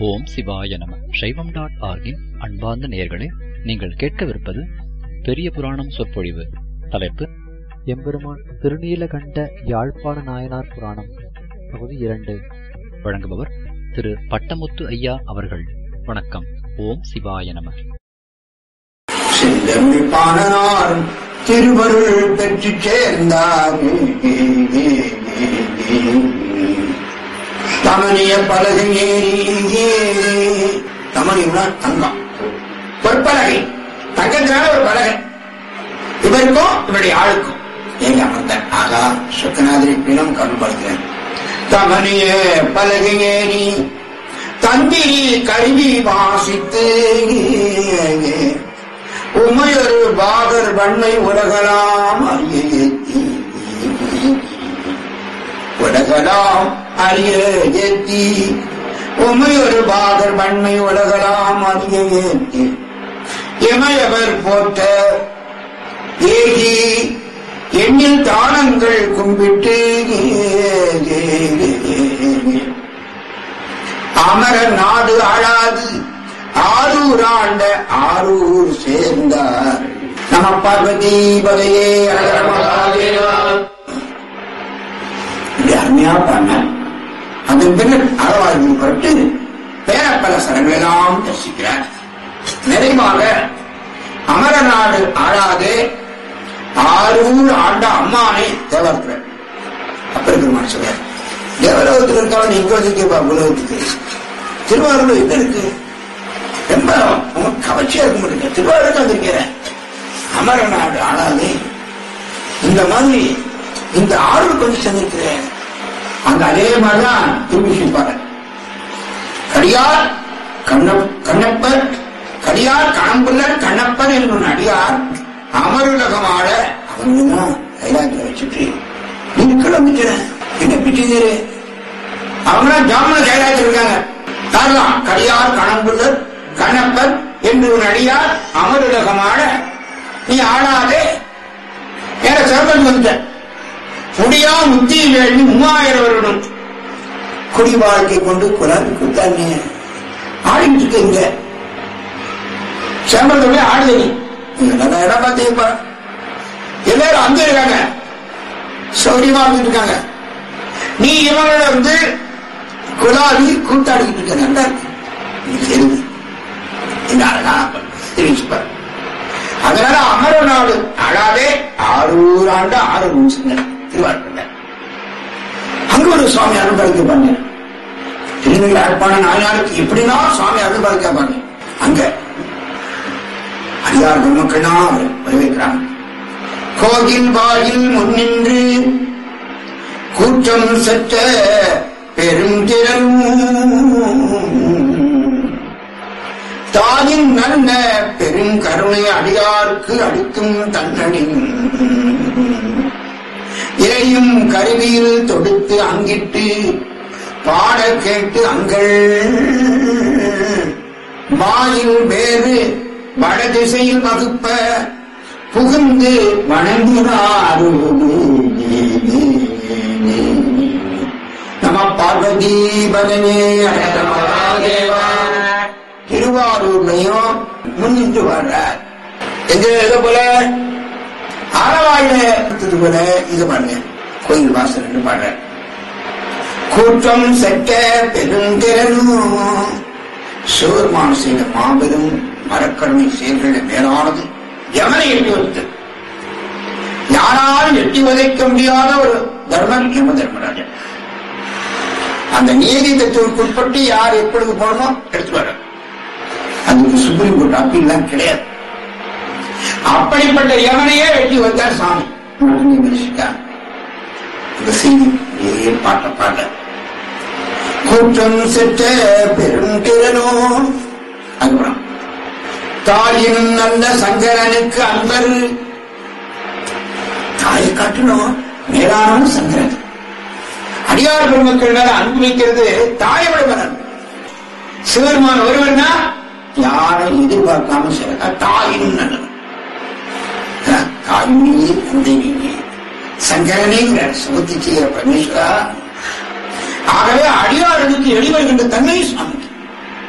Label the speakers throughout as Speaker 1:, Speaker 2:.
Speaker 1: ஓம் சிவாய நம சைவம் டாட் ஆர்கின் அன்பார்ந்த நேயர்களே நீங்கள் கேட்கவிருப்பது பெரிய புராணம் சொற்பொழிவு தலைப்பு
Speaker 2: எம்பெருமான் திருநீலகண்ட யாழ்ப்பாண நாயனார் புராணம் பகுதி இரண்டு
Speaker 1: வழங்குபவர் திரு பட்டமுத்து ஐயா அவர்கள் வணக்கம் ஓம் சிவாய நம
Speaker 3: செந்தமிழ்பாணனார் திருவருள் பெற்று சேர்ந்தார் தமனிய பலகை ஏறி தமனியுனா தங்கம் ஒரு பலகை தங்கத்தினால ஒரு பலகை இவருக்கும் இவருடைய ஆளுக்கும் ஏங்க அமர்ந்தார் ஆகா சுக்கநாதரி பிணம் கருள்படுகிறேன் தமனிய பலகை ஏறி தந்திரி கருவி வாசித்து உமையொரு பாகர் வன்மை உலகலாம் அறிய உலகலாம் அறிய ஏத்தி உமையொரு பாகர் வன்மை உலகலாம் அறிய ஏத்தி இமையவர் போற்ற ஏகி எண்ணில் தானங்கள் கும்பிட்டு அமர நாடு ஆளாது ஆரூர் ஆண்ட ஆரூர் சேர்ந்தார் நம பார்வதி பதையே அருமையா பண்ண அதன் பின்னர் அறவாய்வு பொருட்டு பேரப்பல சரங்களெல்லாம் தரிசிக்கிறார் நிறைவாக அமரநாடு ஆளாதே ஆரூர் ஆண்ட அம்மானை தேவர்கிறார் அப்பர் பெருமான் சொல்றார் தேவலோகத்தில் இருக்கவன் இங்க வந்திருக்கா உலகத்துக்கு திருவாரூர் எங்க இருக்கு ரொம்ப உங்க கவர்ச்சியா இருக்க முடியும் திருவாரூர் வந்திருக்கிறேன் அமரநாடு ஆளாதே இந்த மாதிரி இந்த ஆறு கொஞ்சம் செஞ்சிருக்கிறேன் அங்க அதே மாதிரிதான் திருவிசிப்பாரு கடியார் கண்ண கண்ணப்பர் கடியார் கணம்புள்ளர் கண்ணப்பர் என்று அடியார் அமருலகம் ஆட அவங்க தான் கைலாயத்தில் வச்சுட்டு நீங்க கிளம்பிக்கிற என்ன பிச்சுங்கிறே அவங்க ஜாமன கைலாயத்தில் இருக்காங்க யாரெல்லாம் கடியார் கணம்புள்ளர் கண்ணப்பர் என்று ஒரு அடியார் அமருலகமாட நீ ஆடாதே ஏற சிறப்பன் வந்த முடியா முத்தி வேண்டி மூவாயிரம் வருடம் குடி வாழ்க்கை கொண்டு குலாபி கொடுத்தாங்க ஆடிட்டு இருக்கீங்க சேம்பரத்தை போய் ஆடுது நீ நல்ல இடம் பார்த்தீங்கப்பா எல்லாரும் அங்க இருக்காங்க சௌரியமா இருந்துட்டு இருக்காங்க நீ இவங்களோட வந்து குலாபி கூத்தாடிக்கிட்டு இருக்க நல்லா இருக்கு நீ தெரிஞ்சு இந்த அழகா தெரிவிச்சுப்பார் அதனால அமர நாடு அழாதே ஆறூர் ஆண்டு ஆறு நிமிஷங்கள் திருவாரூர் அங்க ஒரு சுவாமி அனுபவிக்க பண்ண திருநெல் யாழ்ப்பாண நாயனாருக்கு எப்படின்னா சுவாமி அனுபவிக்க பண்ண அங்க அடியார் பெருமக்கள்னா வரவேற்கிறாங்க கோயில் வாயில் முன்னின்று கூற்றம் செற்ற பெருந்திரனும் தாயின் நல்ல பெருங்கருணை அடியார்க்கு அளிக்கும் தன்னடின் இறையும் கருவியில் தொடுத்து அங்கிட்டு பாட கேட்டு அங்கள் வாயில் வேறு வடதிசையில் வகுப்ப புகுந்து வணங்கினாரோடு நம பார்வதி பதனே அழகமாதேவா திருவாரூர்லையும் முன்னிட்டு வர்றார் எங்க இதை போல ஆரவாயில இது போல இது பாருங்க கோயில் வாசல் பாடுற கூட்டம் செட்ட பெருந்திறனும் சிவருமான செய்த மாபெரும் மரக்கருணை செயல்களில் மேலானது யமனை எட்டி வைத்தது யாராலும் எட்டி உதைக்க முடியாத ஒரு தர்மம் யம தர்மராஜன் அந்த நீதி தத்துவத்துக்குட்பட்டு யார் எப்பொழுது போகணுமோ எடுத்து வர அதுக்கு சுப்ரீம் கோர்ட் அப்பீல்லாம் கிடையாது அப்படிப்பட்ட யமனையே வெட்டி வந்தார் சாமி விமர்சித்தார் இந்த செய்தி ஏ பாட்ட பாட்ட கூட்டம் செற்ற பெரும் திறனோ அதுபுறம் தாயின் நல்ல சங்கரனுக்கு அன்பர் தாயை காட்டணும் மேலான சங்கரன் அடியார் பெருமக்கள் மேல அன்பு வைக்கிறது தாயோட மலன் சிவருமான ஒருவர்னா யாரை எதிர்பார்க்காம சில தாயினும் நல்லவன் தாயினே குந்தையே சங்கரனேங்கிற சுமத்தி செய்கிற பரமேஸ்வரா ஆகவே அடியார்களுக்கு எளிவருகின்ற தன்மை சுவாமி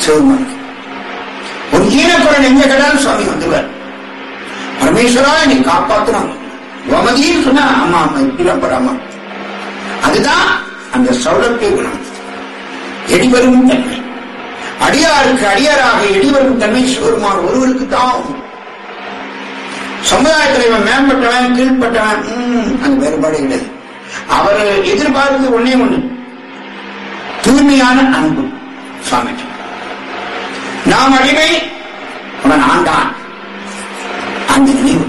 Speaker 3: சிவபெருமானுக்கு ஒரு ஈனக்குரல் எங்க கேட்டாலும் சுவாமி வந்துவார் பரமேஸ்வரா நீ காப்பாத்துறாங்க கோமதின்னு சொன்னா அம்மா அம்மா இப்படிலாம் அம்மா அதுதான் அந்த சௌலபிய குணம் எடிவரும் தன்மை அடியாருக்கு அடியாராக எடிவரும் தன்மை சிவருமான் ஒருவருக்கு தான் உண்டு. சமுதாயத்தில் இவன் மேம்பட்டவன் கீழ்பட்டவன் ம், அந்த வேறுபாடு கிடையாது அவர் எதிர்பார்த்து ஒன்னே ஒண்ணு தூய்மையான அன்பு சுவாமி நாம் அடிமை அவன் ஆண்டான் அந்த நினைவு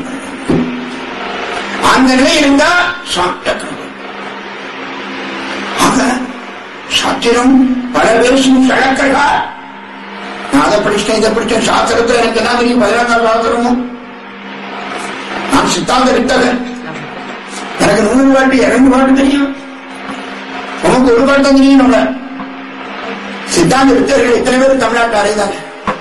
Speaker 3: அந்த நிலை இருந்தா சுவாமி டக்குனு வரும். ஆக சாத்திரம் பல பேசும் சழக்கா நான் அதை படிச்சிட்டேன் இதை படிச்சேன் சாஸ்திரத்தை எனக்கு என்ன தெரியும் பதினாறாம் சாஸ்திரமும் நான் சித்தாந்த வித்தகன் எனக்கு நூறு பாட்டு இரண்டு பாட்டு தெரியும் உனக்கு ஒரு பாட்டு தான் தெரியும் நம்மள சித்தாந்த வித்தகர்கள் இத்தனை பேர் தமிழ்நாட்டு அறைதாங்க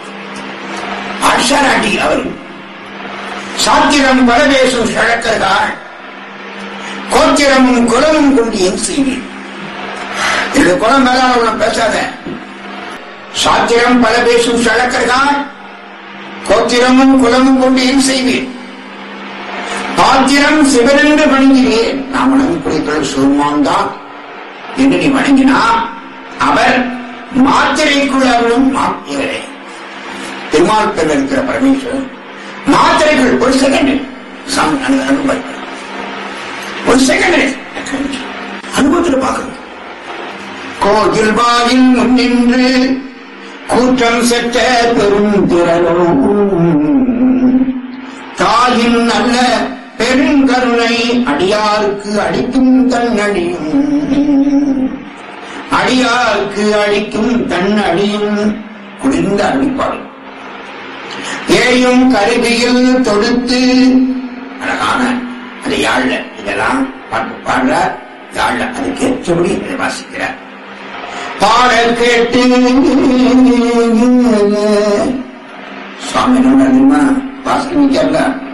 Speaker 3: ஆஷா நாட்டி அவர் சாத்திரம் பல பேசும் சழக்கர்கள் கோத்திரமும் குலமும் கொண்டு என் செய்வீர் இது குலம் மேலான உன பேசாத சாத்திரம் பல பேசும் சழக்கர்கள் கோத்திரமும் குலமும் கொண்டு என் செய்வீர் பாத்திரம் சிவனென்று வணங்கினேன் நான் வணங்கக்கூடிய தொழில் சுருமான் தான் என்று நீ வணங்கினா அவர் மாத்திரைக்குள் அவளும் மாத்திரே திருமால்கள் இருக்கிற பரமேஸ்வரன் மாத்திரைகள் ஒரு செகண்ட் சாமி அனு- அனுபவிக்கிறார். ஒரு செகண்ட் அனுபவத்தில் பார்க்கணும் கோயில் வாயில் முன்னின்று கூட்டம் செற்ற பெரும் திரளும் தாயின் நல்ல பெருங்கருணை அடியாருக்கு அடிக்கும் தன்னடியும் அடியாருக்கு அடிக்கும் தன்னடியும் குளிர்ந்த அடிப்பாடு ஏயும் கருவியில் தொடுத்து அழகான அது யாழ்ல இதெல்லாம் பாட்டு பாடுற யாழ்ல அதுக்கு ஏற்றபடி இதை வாசிக்கிறார் பாடல் கேட்டு சுவாமி என்ன தெரியுமா வாசிக்கல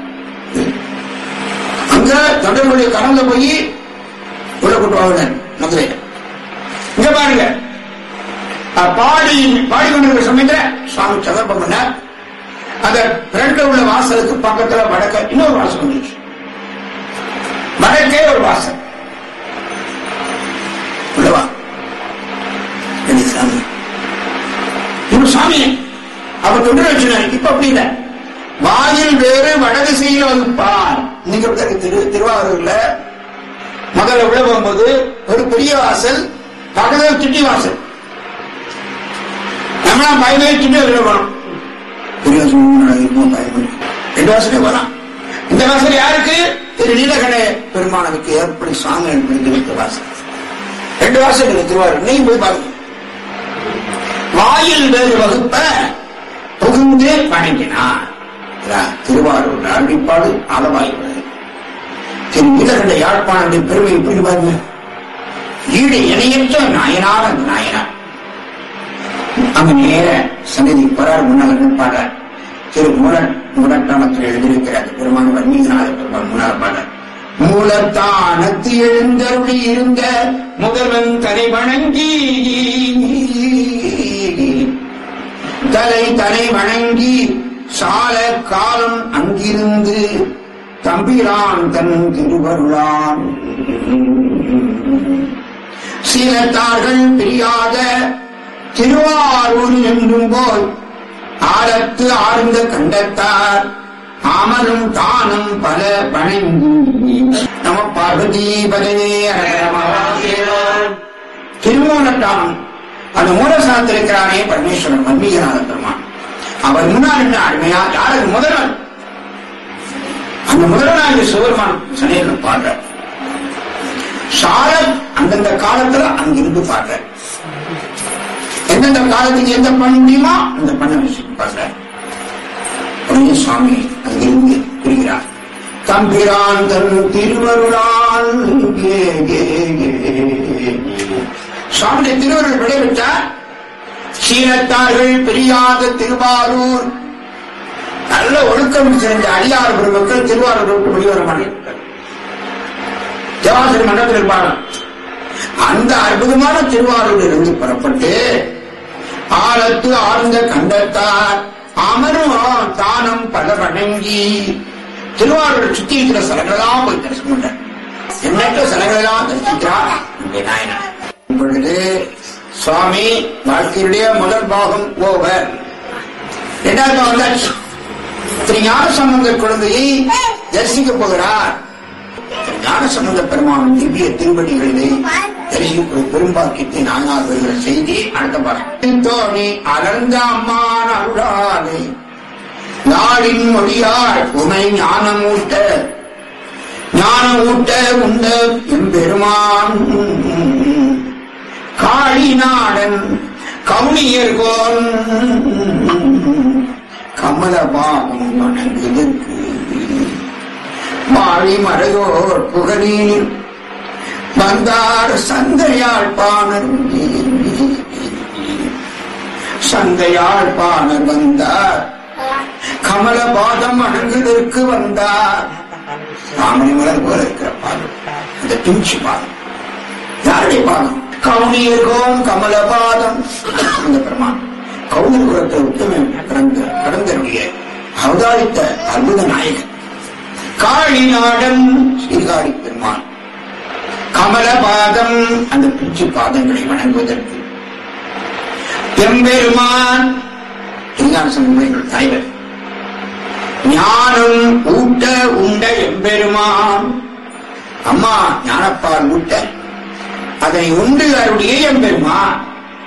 Speaker 3: அங்க தொண்டர்களுடைய கடல்ல போய் உள்ள கூட்டு வாங்க மதுரை இங்க பாருங்க அஹ் பாடி பாடிக்கொண்டிருக்கிற சமயத்துல சுவாமி சதர்ப்பம் பண்ணார் அந்த பிறந்த உள்ள வாசலுக்கு பக்கத்துல வடக்க இன்னொரு வாசல் வந்துச்சு வடக்கே ஒரு வாசல் உள்ளவா இது சாமி இவர் சாமி அவர் தொண்டு வச்சினார் இப்ப அப்படி இல்ல வாயில் வேறு வடகு செய்யல வகுப்பார் நீங்க இப்ப திரு திருவாரூர்ல முதல்ல உள்ள போகும்போது ஒரு பெரிய வாசல் பக்கத்தில் திட்டி வாசல் நம்மளாம் பயமே திட்டி உள்ள போனோம் பெரிய வாசல் முன்னாடி இருக்கும், பயப்படு. ரெண்டு வாசலே போலாம் இந்த வாசல் யாருக்கு திரு நீலகண பெருமானனுக்கு ஏற்படி சாமி எடுத்து வைத்த வாசல் ரெண்டு வாசல் இருக்கு திருவாரூர் நீங்க போய் பாருங்க வாயில் வேறு வகுப்ப புகுந்து வணங்கினார் இதான் திருவாரூர் அருளிப்பாடு அளவாய் திரு நீலகண்ட யாழ்ப்பாணத்தின் பெருமை எப்படி பாருங்க ஈடு இணையற்ற நாயனார் அந்த நாயனார் அங்க நேர சன்னதி போறார் முன்னால் நிற்பார் திரு முரண் முரட்டானத்தில் எழுதியிருக்கிறார் பெருமான் வன்மீகநாத பெருமான் முன்னால் பாடர் மூலத்தானத்து எழுந்தருளி இருந்த முதல்வன் தலை வணங்கி தலை தலை வணங்கி சால காலம் அங்கிருந்து தம்பிரான் தன் திருவருளான் சீலத்தார்கள் பிரியாத திருவாரூர் என்றும் போல் ஆரத்து ஆழ்ந்த கண்டத்தார் ஆமலும் தானும் பல வணங்கி நம பார்வதி பதவே திருமூலட்டானம் அந்த மூலசானத்தில் இருக்கிறானே பரமேஸ்வரன் மன்மீகநாத பெருமான் அவர் முன்னால் நின்று அருமையா யாருக்கு முதல்வன் அந்த முதல்வனாகிய சிவபெருமான் சனையில் பாடுறார் சார அந்தந்த காலத்துல அங்கிருந்து பாடுறார் எந்தெந்த காலத்துக்கு எந்த பண்ண முடியுமோ அந்த பண்ண விஷயம் பாடுறார் உடனே சுவாமி அங்கிருந்து புரிகிறார் தம்பிரான் தன் திருவருளால் ஏ, ஏ, ஏ, ஏ. சுவாமியுடைய திருவருள் விடைபெற்றார் சீனத்தார்கள் பெரியாத திருவாரூர் நல்ல ஒழுக்கம் சிறந்த அடியார் பெருமக்கள் திருவாரூர் விட்டு வெளிவர மாட்டேன் தேவாசிரி மண்டலத்தில் இருப்பாங்க அந்த அற்புதமான திருவாரூரில் இருந்து புறப்பட்டு ஆழத்து ஆழ்ந்த கண்டத்தார் அமரும் தானம் பல வணங்கி திருவாரூர் சுத்தி இருக்கிற ஸ்தலங்களெல்லாம் போய் தரிசனம் பண்றார் எண்ணற்ற ஸ்தலங்களெல்லாம் தரிசிக்கிறார் நம்முடைய நாயனார் இப்பொழுது சுவாமி வாழ்க்கையுடைய முதல் பாகம் ஓவர் இரண்டாவது பாகம் வந்தாச்சு திரு ஞானசம்பந்த குழந்தையை தரிசிக்க போகிறார் திரு ஞானசம்பந்த பெருமான் திவ்ய திருவடிகளிலே தரிசிக்கிற பெரும்பாக்கியத்தை நாயனார் வருகிற செய்தி அடுத்த பாடம் தோணி அலர்ந்த அம்மான் அருளானே நாளின் மொழியாள் உமை ஞானமூட்ட ஞானமூட்ட உண்ட எம்பெருமான் காளி நாடன் கவுனியர்கோன் கமலபாகம் வணங்குதற்கு மாறி மறையோர் புகழீர் வந்தார் சந்தையாழ்ப்பாணர் சந்தையாழ்ப்பாணர் வந்தார் கமலபாதம் வணங்குதற்கு வந்தார் தாமரை மலர் போல இருக்கிற பாதம் அந்த பிஞ்சு பாதம் யாருடைய பாதம் கவுனியர்கோன் கமலபாதம் அந்த பெருமான் கவுனர்குலத்தை உத்தம பிறந்த பிறந்தருடைய அவதாரித்த அற்புத நாயகன் காளி நாடன் ஸ்ரீகாரி பெருமான் கமலபாதம் அந்த பிஞ்சு பாதங்களை வணங்குவதற்கு எம்பெருமான் திருஞானசம்பந்தங்கள் தலைவர் ஞானம் ஊட்ட உண்ட எம்பெருமான் அம்மா ஞானப்பால் ஊட்ட அதனை உண்டு அருடைய எம்பெருமான்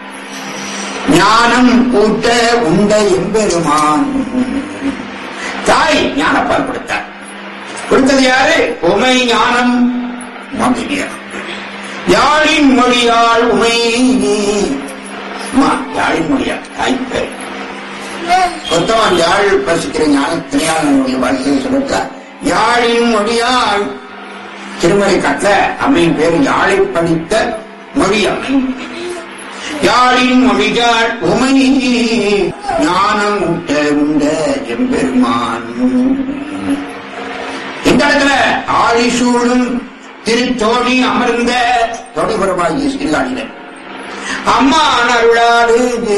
Speaker 3: ஞானம் ஊட்ட உண்ட எம்பெருமான் தாய் ஞானப்பால் கொடுத்தார் கொடுத்தது யாரு உமை ஞானம் மாமியார் யாழின் மொழியால் உமை அம்மா, யாழின் மொழியால் தாய் பேர் மொத்தம் யாழ் பசிக்கிற ஞானத்தினையாளனுடைய வாழ்க்கையை சொல்லிட்டார் யாழின் மொழியால் திருமலை காட்டுல அம்மையின் பேர் யாழை படித்த மொழி அம்மை யாழின் மொழியால் உமை ஞானம் உட்ட உண்ட எம்பெருமான் இந்த இடத்துல ஆழிசூழும் திருத்தோணி அமர்ந்த தொடைபுரமாகிய ஸ்ரீகாணினர் அம்மா அருளாடு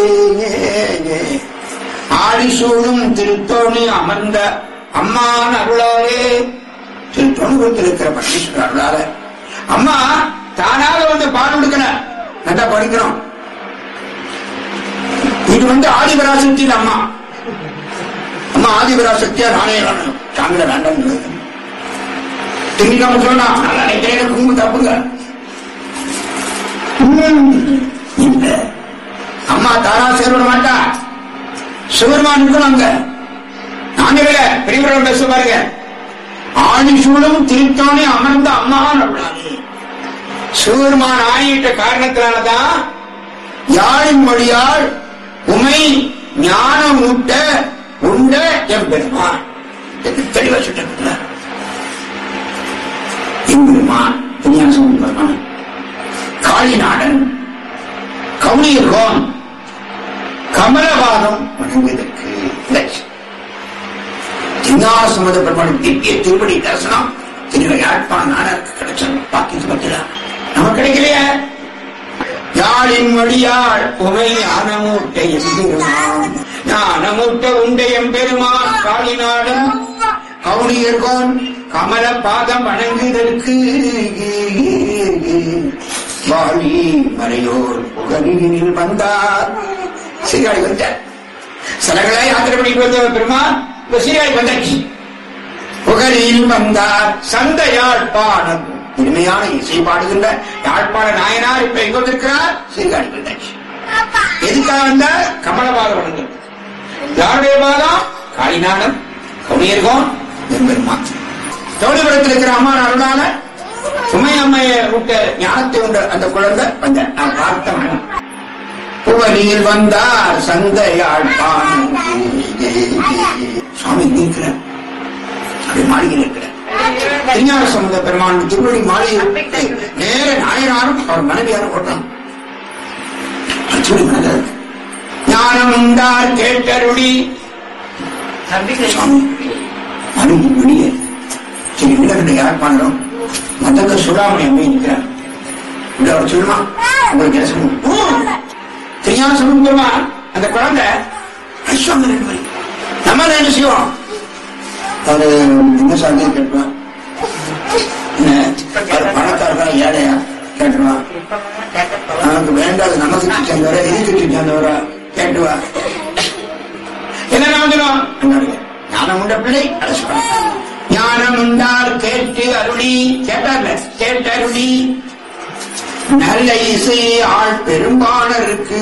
Speaker 3: ஆழிசூழும் திருத்தோணி அமர்ந்த அம்மான் அருளாலே திருத்தொழுகத்தில் இருக்கிற பரமேஸ்வரர் அருளால அம்மா தானாக வந்து பால் கொடுக்கல நல்லா படிக்கிறோம் இது வந்து ஆதிபராசக்தியின் அம்மா அம்மா ஆதிபராசக்தியா நானே வேணும் தாங்கள வேண்டாம் திங்கிக்காம சொன்னா நல்லா நினைக்கிறேன் கும்பு தப்புங்க ம், இல்ல. அம்மா தாரா சேர்விட மாட்டா சிவருமான் இருக்கணும் அங்க நாங்க இல்ல பெரியவர்கள் பேச பாருங்க ஆணி சூழும் திருத்தானே அமர்ந்த அம்மான் அப்படின்னாரு சிவருமான் ஆயிட்ட காரணத்தினாலதான் யாழின் மொழியால் உமை ஞானம் ஊட்ட உண்ட என் பெருமான் என்று தெளிவா சொல்லிட்டு எம்பெருமான் விஞ்ஞானம் பெருமான் காளிநாடன் கவுனியர்கோன் கமலவாதம் வணங்குவதற்கு லட்சம் திங்காசமத பெருமாள் திவ்ய திருப்படி தரிசனம் திரு யாழ்ப்பாண நாடருக்கு கிடைச்சது பாக்கி பத்திரா நமக்கு கிடைக்கலையே யாழின் வழியாள் உமை ஞானமூட்ட எம்பெருமான் ஞானமூட்ட உண்ட எம்பெருமான் காளிநாடன் கவுனியர்கோன் கமல பாதம் வணங்குதற்கு வாழி மறையோர் புகழில் வந்தார் சீராடி வந்தார் சிலகளை யாத்திரை பண்ணிட்டு வந்த பெருமான் இப்ப சீராடி வந்தாச்சு புகழில் வந்தார் சந்த யாழ்ப்பாணம் இனிமையான இசை பாடுகின்ற யாழ்ப்பாண நாயனார் இப்ப எங்க வந்திருக்கிறார் சீர்காழி வந்தாச்சு எதுக்காக வந்தார் கமலபாத வணங்கு யாருடைய பாதம் காளிநாடன் கவுனியர்கோன் எம்பெருமான் தோழிபுரத்தில் இருக்கிற அம்மா அருளால சுமை அம்மையை விட்ட ஞானத்தை உண்ட அந்த குழந்தை வந்த நான் பார்த்த மகன் புவனியில் வந்தார் சந்தையாழ்ப்பான் சுவாமி இங்க இருக்கிறார் அப்படி மாளிகையில் இருக்கிறார் திருஞான சம்பந்த பெருமான் திருவடி மாளிகை விட்டு நேர நாயனாரும் அவர் மனைவியாரும் ஓட்டம் அச்சுடி மனதில் ஞானம் உண்டார் கேட்டருளி சுவாமி மனைவி வெளியே சரி விடக்கிட்ட யார் பண்ணணும் மத்தக்க சுடாமணி அம்மை நிற்கிறார் விட அவர் சொல்லுமா உங்களுக்கு என்ன சொல்லணும் தெரியாம சொல்லுமா அந்த குழந்தை ஐஸ்வங்க ரெண்டு வரி நம்ம என்ன செய்வோம் அவரு என்ன சாந்தி கேட்பான் என்ன அவர் பணக்காரரா ஏழையா கேட்டுருவான் நமக்கு வேண்டாது நமக்கு சேர்ந்தவரா இதுக்கு சேர்ந்தவரா கேட்டுவா என்ன வந்துடும் ஞானம் உண்ட பிள்ளை அரசு ஞானம் உண்டார் கேட்டு அருளி கேட்டார்ல கேட்டு அருளி நல்ல இசை ஆள் பெரும்பாலருக்கு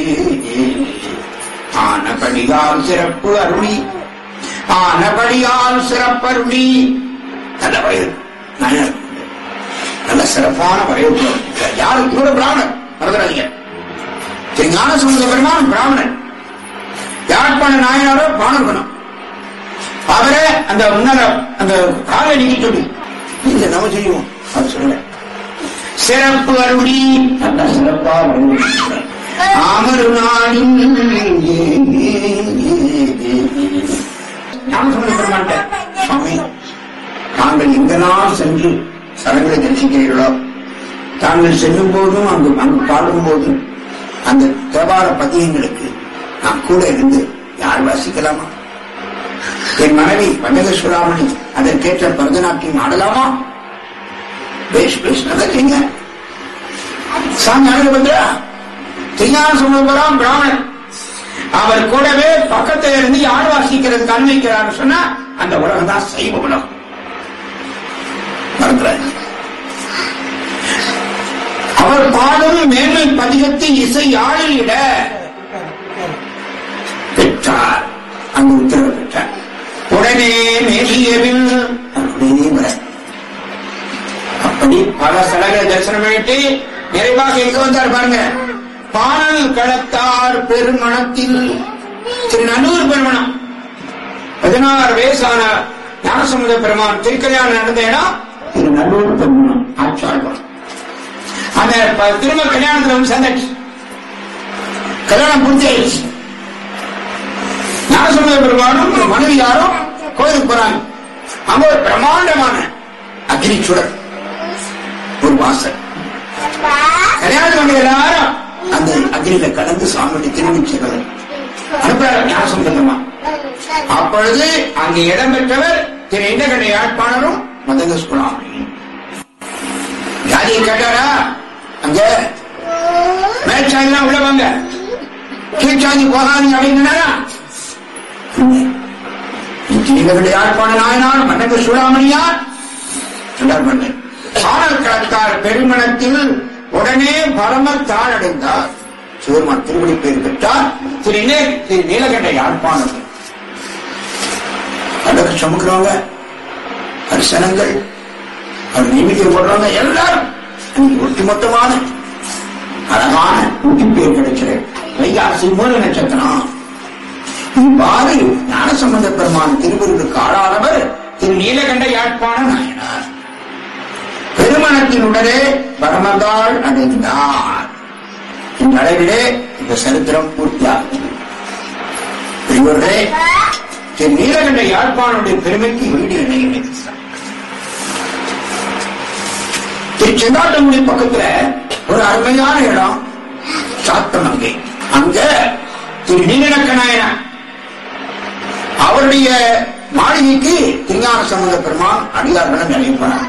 Speaker 3: ஆனபடியால் சிறப்பு அருளி ஆனபடியால் சிறப்பருளி நல்ல வயது நல்ல நல்ல சிறப்பான வயது யாரு கூட பிராமணன் மறந்துடாதீங்க திரு ஞான சமுத பெருமான் பிராமணன் யாழ்ப்பாண நாயனாரோ பாணகுணம் அவரே அந்த முன்னால அந்த காலை நீக்கி சொல்லி இல்ல நம்ம செய்வோம் அவர் சொல்ல சிறப்பு அருளி நல்ல சிறப்பா அமரு நாளின் ஞான சமுத பெருமான் சுவாமி தாங்கள் எங்கெல்லாம் சென்று சடங்களை தரிசிக்கிறீர்களோ தாங்கள் செல்லும் போதும் அங்கு அங்கு பாடும் போதும் அந்த தேவார பதியங்களுக்கு நாம் கூட இருந்து யார் வாசிக்கலாமா என் மனைவி வந்தகேஸ்வராமணி அதற்கேற்ற பரதநாட்டியம் ஆடலாமா பேஷ் பேஷ் நல்லா செய்யுங்க சாமி அழகுபத்ரா திருஞான சமுதபுரம் பிராமணன் அவர் கூடவே பக்கத்துல இருந்து யார் வாசிக்கிறது அன்வைக்கிறார் சொன்னா அந்த உலகம் தான் சைவ உலகம் மறந்துறாங்க அவர் பாடும் மேன்மை பதிகத்து இசை யாழிட பெற்றார் அங்கு உத்தரவு பெற்றார் உடனே மேலியவில் அப்படியே வர அப்படி பல ஸ்தலங்களை தரிசனம் பண்ணிட்டு நிறைவாக எங்க வந்தார் பாருங்க பானல் களத்தார் பெருமணத்தில் திரு நல்லூர் பெருமணம் பதினாறு வயசான ஞானசமுத பெருமான் திருக்கல்யாணம் நடந்த இடம் திரு நல்லூர் பெருமணம் ஆட்சியாளர் அந்த ப- திரும்ப கல்யாணத்துல வந்து சேர்ந்தாச்சு கல்யாணம் பூர்த்தி ஆயிடுச்சு ஞானசமுத பெருமானும் ஒரு மனைவி யாரும் கோயிலுக்கு போறாங்க அங்க ஒரு பிரம்மாண்டமான அக்னி சுடர் ஒரு வாசல் கல்யாணம் பண்ண எல்லாரும் அந்த அக்னியில கலந்து சாமியுடைய திரும்பி செல்வது அனுப்புறாரு ஞானசமுத பெருமான் அப்பொழுது அங்கே இடம்பெற்றவர் திரு இண்டகடை யாழ்ப்பாணரும் மதங்க சுகுணாமணி ஜாதியை கேட்டாரா அங்க மேற்சாதிலாம் உள்ள வாங்க கீழ்ச்சாதி போகாதீங்க அப்படின்னா இவர்களுடைய யாழ்ப்பாண நாயனார் மன்னக சூடாமணியார் சொன்னார் மன்னர் சாணல் கலத்தார் பெருமணத்தில் உடனே பரமர் தாழடைந்தார் சிவருமான் திருவடி பேர் பெற்றார் திரு நே- திரு நீலகண்ட யாழ்ப்பாணம் அதற்கு சுமக்கிறவங்க அரிசனங்கள் அவர் நியமிக்க போடுறவங்க எல்லாரும் அன்னைக்கு ஒட்டுமொத்தமான அழகான ஊட்டி பேர் கிடைச்சது வைகாசி மூல நட்சத்திரம் இவ்வாறு ஞானசம்பந்த பெருமான் திருவருளுக்கு ஆளானவர் திரு நீலகண்ட யாழ்ப்பாண நாயனார் பெருமணத்தினுடனே பரமந்தாள் அடைந்தார் இந்த அளவிலே இந்த சரித்திரம் பூர்த்தியாகும் பெரியவர்களே திரு நீலகண்ட யாழ்ப்பாணுடைய பெருமைக்கு வீடு இணைகிறது திரு செங்காட்டங்குடி பக்கத்துல ஒரு அருமையான இடம் சாத்தமங்கை அங்க திரு நீலநக்க நாயனார் அவருடைய மாளிகைக்கு திருஞான சம்பந்த பெருமான் அடியார்களும் நிலைய போனார்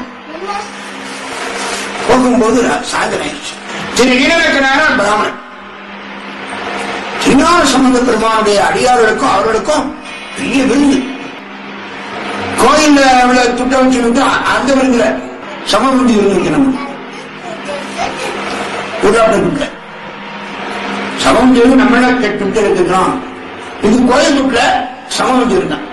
Speaker 3: போகும்போது சாயந்தரம் ஆயிடுச்சு திரு நீலநக்க நாயனார் பிராமணன் திருஞான சம்பந்த பெருமானுடைய அடியார்களுக்கும் அவர்களுக்கும் பெரிய விருந்து கோயில்ல அவளை துட்ட வச்சு அந்த விருந்துல சமபுத்தி விருந்து வைக்கணும் உருளாட்ட சமபுத்தி வந்து நம்மள துட்ட எடுத்துக்கலாம் இது கோயில் துட்டுல சமபுத்தி இருந்தான்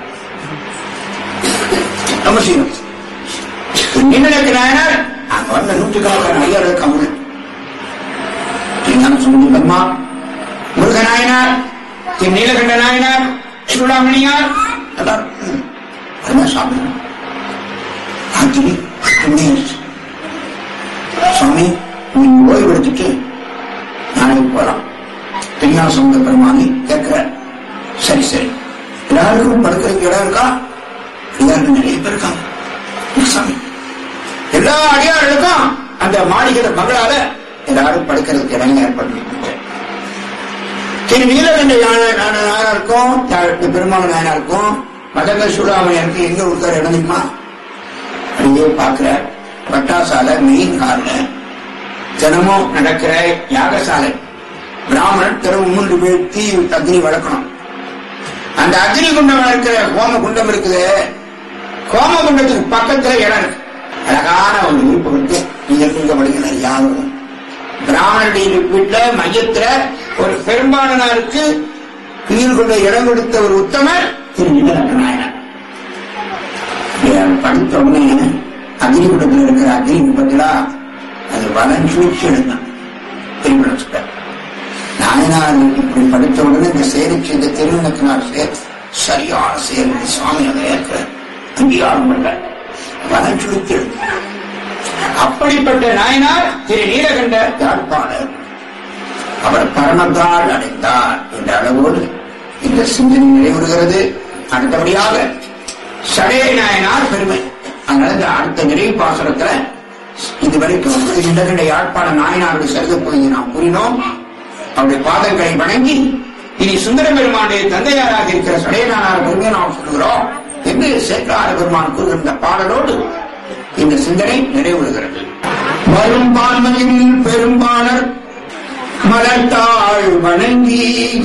Speaker 3: நம்ம செய்யணும் நினைக்க நாயனார் அங்க வந்த நூற்றுக்கணக்கான ஐயாயிரம் கவுள் திருஞான சம்பந்த பெருமா முருகநாயனார் திரு நீலகண்ட நாயனார் சூடாமணியார் எல்லாரும் ம், அருமையா சாப்பிடணும் ராத்திரி புண்ணியாச்சு சுவாமி நீங்க ஓய்வு எடுத்துட்டு நாளைக்கு போலாம் திருஞான சம்பந்த பெருமானி கேட்கிற சரி சரி எல்லாருக்கும் படுக்கிறதுக்கு இடம் இருக்கா எல்லாருக்கும் நிறைய பேர் இருக்காங்க இல்ல சாமி எல்லா அடியார்களுக்கும் அந்த மாளிகை பங்களால எல்லாரும் படுக்கிறதுக்கு இடம் ஏற்பாடு பண்ணிருக்கேன் திரு நீலகண்ட நாயனாருக்கும் பெருமாள் நாயனாருக்கும் மதங்க சூடாமணியாருக்கு எங்க உட்கார இடம் தெரியுமா அப்படியே பார்க்கிற பட்டாசாலை மெயின் ஹால்ல தினமும் நடக்கிற யாகசாலை பிராமணன் திறவு மூன்று பேர் தீ அக்னி வளர்க்கணும் அந்த அக்னி குண்டம் இருக்கிற ஹோம குண்டம் இருக்குது ஹோம குண்டத்துக்கு பக்கத்துல இடம் இருக்கு அழகான ஒரு உறுப்பு இருக்கு நீங்க இங்க படிக்கிற யாரும் பிராமணருடைய வீட்டுல மையத்துல ஒரு பெரும்பாலனாருக்கு உயிர் கொண்ட இடம் கொடுத்த ஒரு உத்தமர் திரு நீலகண்ட நாயனார் படித்த உடனே அக்னி குண்டத்தில் இருக்கிற அக்னி குண்டத்திலா அது வளன் சூழ்ச்சி எடுத்தான் திருமணம் சொல்ற நாயனார் இப்படி படித்த உடனே இந்த சேரி செய்த திருமணத்தினார் சேர் சரியான செயல் சுவாமி அதை ஏற்க அங்கீகாரம் பண்ண வளன் சுழித்து எடுத்தார் அப்படிப்பட்ட நாயனார் திரு நீலகண்ட யாழ்ப்பாணர் அவர் பரமத்தால் அடைந்தார் என்ற அளவோடு இந்த சிந்தனை நிறைவுறுகிறது அடுத்தபடியாக சடைய நாயனார் பெருமை அதனால இந்த அடுத்த நிறைவு பாசுரத்துல இதுவரைக்கும் நீலகண்ட யாழ்ப்பாண நாயனாருடைய சரித பகுதியை நாம் கூறினோம் அவருடைய பாதங்களை வணங்கி இனி சுந்தர பெருமானுடைய தந்தையாராக இருக்கிற சடையனார் பெருமையை நாம் சொல்கிறோம் என்று சேக்கரார பெருமான் கூறுகின்ற பாடலோடு இந்த சிந்தனை நிறைவுறுகிறது வரும் பான்மையில் பெரும்பாலர் மலர்த்தாள் வணங்கி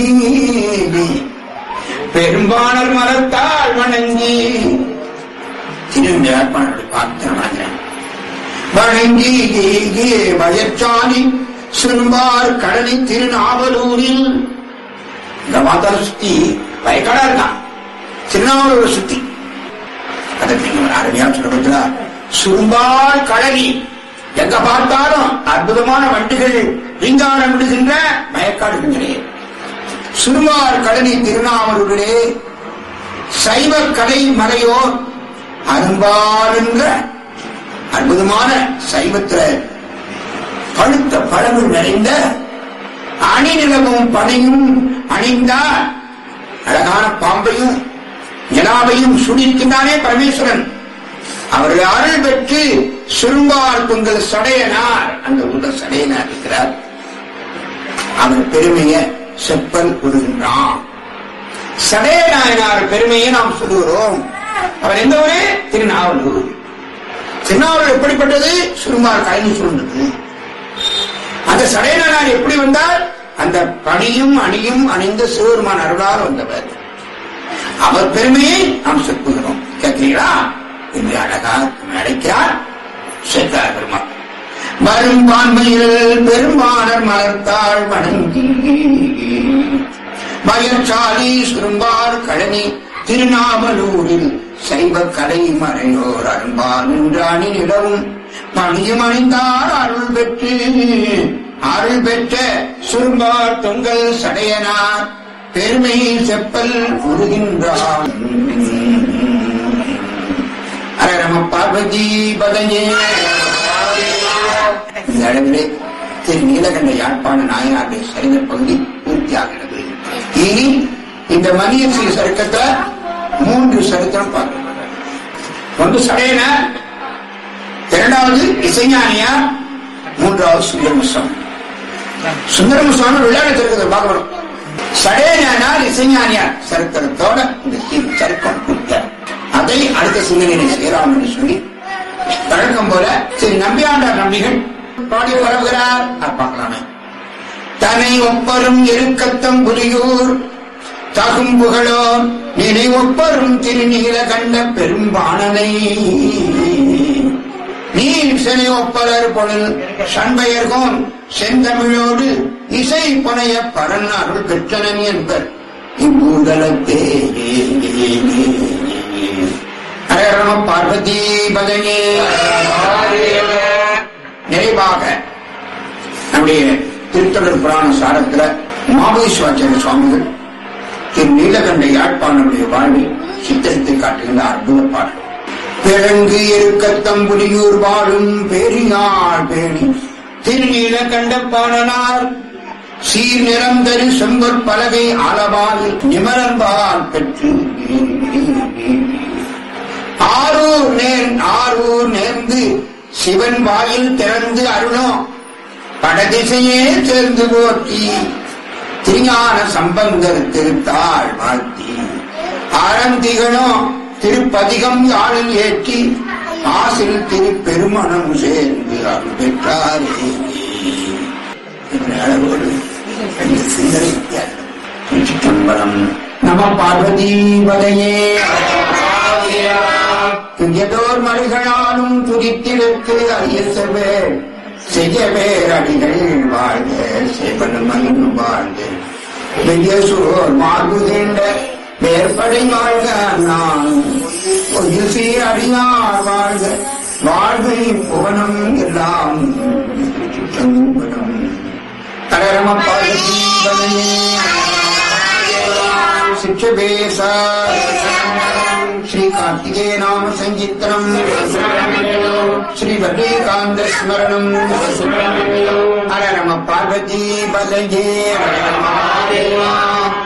Speaker 3: பெரும்பாலர் மலர்த்தாள் வணங்கி திரும்பி யாழ்ப்பாணத்தை பார்த்து வணங்குறேன் வணங்கி வயற்சாலி சிறுபார் கடலி திருநாவலூரில் இந்த மாதாவை சுத்தி வயக்காடா இருக்கான் திருநாவலூரை சுத்தி அதற்கு நீங்க ஒரு அருமையா சொல்ல சுரும்பால் கடலி எங்க பார்த்தாலும் அற்புதமான வண்டிகள் ரீங்காரம் விடுகின்ற மயக்காடுகின்றே சுருமார் கடலி திருநாவலூரிலே சைவ கலை மறையோர் அரும்பால் என்ற அற்புதமான சைவத்தில பழுத்த பழங்கள் நிறைந்த அணிநிலமும் பனையும் அணிந்தார் அழகான பாம்பையும் ஜனாவையும் சுடிக்கின்றானே பரமேஸ்வரன் அவர்கள் அருள் பெற்று சுரும்பால் பொங்கல் சடையனார் அந்த உள்ள சடையனார் இருக்கிறார் அவர் பெருமையை செப்பல் கூறுகின்றான் சடைய நாயனார் பெருமையை நாம் சொல்லுகிறோம் அவர் எந்த ஊரே திருநாவலூர் திருநாவலூர் எப்படிப்பட்டது சுரும்பால் கலைஞர் சொல்லுறது அந்த சடையனார் எப்படி வந்தார் அந்த பணியும் அணியும் அணிந்த சிவபெருமான் அருளால் வந்தவர் அவர் பெருமையை நாம் செப்புகிறோம் கேட்கிறீங்களா என்று அழகா அழைக்கிறார் சேர்த்தார் பெருமாள் வரும் பான்மையில் பெரும்பாலர் மலர்த்தாள் வணங்கி வயற்சாலி சுரும்பார் கழனி திருநாவலூரில் சைவ கலை மறையோர் அரும்பால் நின்ற அணிநிலவும் பணியும் அணிந்தார் அருள் பெற்று அருள் பெற்ற சுரும்பார் தொங்கல் சடையனார் பெருமை செப்பல் உருகின்றார் அரரம பார்வதி பதஞ்சே இந்த அளவிலே திரு நீலகண்ட யாழ்ப்பாண நாயனாருடைய சரித பகுதி பூர்த்தியாகிறது இனி இந்த மணிய ஸ்ரீ சருக்கத்துல மூன்று சரித்திரம் பார்க்கிறோம் ஒன்று சடையனார் இரண்டாவது இசைஞானியார் மூன்றாவது சுந்தரமுசம் சுந்தரமுசாமி விளையாட்டு பார்க்கணும் சடையனார் இசைஞானியார் சரித்திரத்தோட இந்த சருக்கம் கொடுத்த அதை அடுத்த சிந்தனையை செய்யலாம் என்று சொல்லி வழக்கம் போல திரு நம்பியாண்டார் நம்பிகள் பாடி பரவுகிறார் பார்க்கலாமே தனை ஒப்பரும் எருக்கத்தம் புலியூர் தகும் புகழோ நினை ஒப்பரும் திருநீல கண்ட பெரும்பானனை நீர் செனை ஒப்பலர் பொருள் சண்பெயர்கோன் செந்தமிழோடு இசை புனைய பரன் அருள் பெற்றனன் என்பர் இவ்வூதலத்தே ஹரரம பார்வதி பதனே நிறைவாக நம்முடைய திருத்தொடர் புராண சாரத்துல மாபேஸ்வராச்சாரிய சுவாமிகள் திரு நீலகண்ட யாழ்ப்பாணனுடைய வாழ்வை சித்தரித்து காட்டுகின்ற அற்புத பாடல் பிறங்கு இருக்கத்தம்புலியூர் வாழும் பெரியார் பேணி திருநீலகண்ட பாடனார் சீர் நிறந்தரு செம்பொற் பலகை அளவால் நிமலன்பால் பெற்று ஆரூர் நேர் ஆரூர் நேர்ந்து சிவன் வாயில் திறந்து அருளும் படதிசையே சேர்ந்து போற்றி திருஞான சம்பந்தர் திருத்தாள் வாழ்த்தி ஆரந்திகளும் திருப்பதிகம் யாழில் ஏற்றி ஆசில் திருப்பெருமணம் சேர்ந்து அருள் பெற்றாரே என்ற அளவோடு என்ற சிந்தனை சிற்றம்பலம் நம பார்வதி வதையே துயதோர் மலைகளாலும் துதித்திடத்து அரிய செவ்வேள் செய்ய பேரடிகள் வாழ்க செவன் மகிழ்ந்து வாழ்க வெய்ய சோர் மார்பு தேண்ட வேற்படை வாழ்க நான் ஒரு சீர் அடியார் வாழ்க வாழ்கை புவனம் எல்லாம் சிற்றம்பலம் கரரம பார்வதி வதையே शिक्षभेश श्री कार्तिकेय नाम संकीर्तनम श्री वल्लीकांत स्मरणम हर नम पार्वती बलये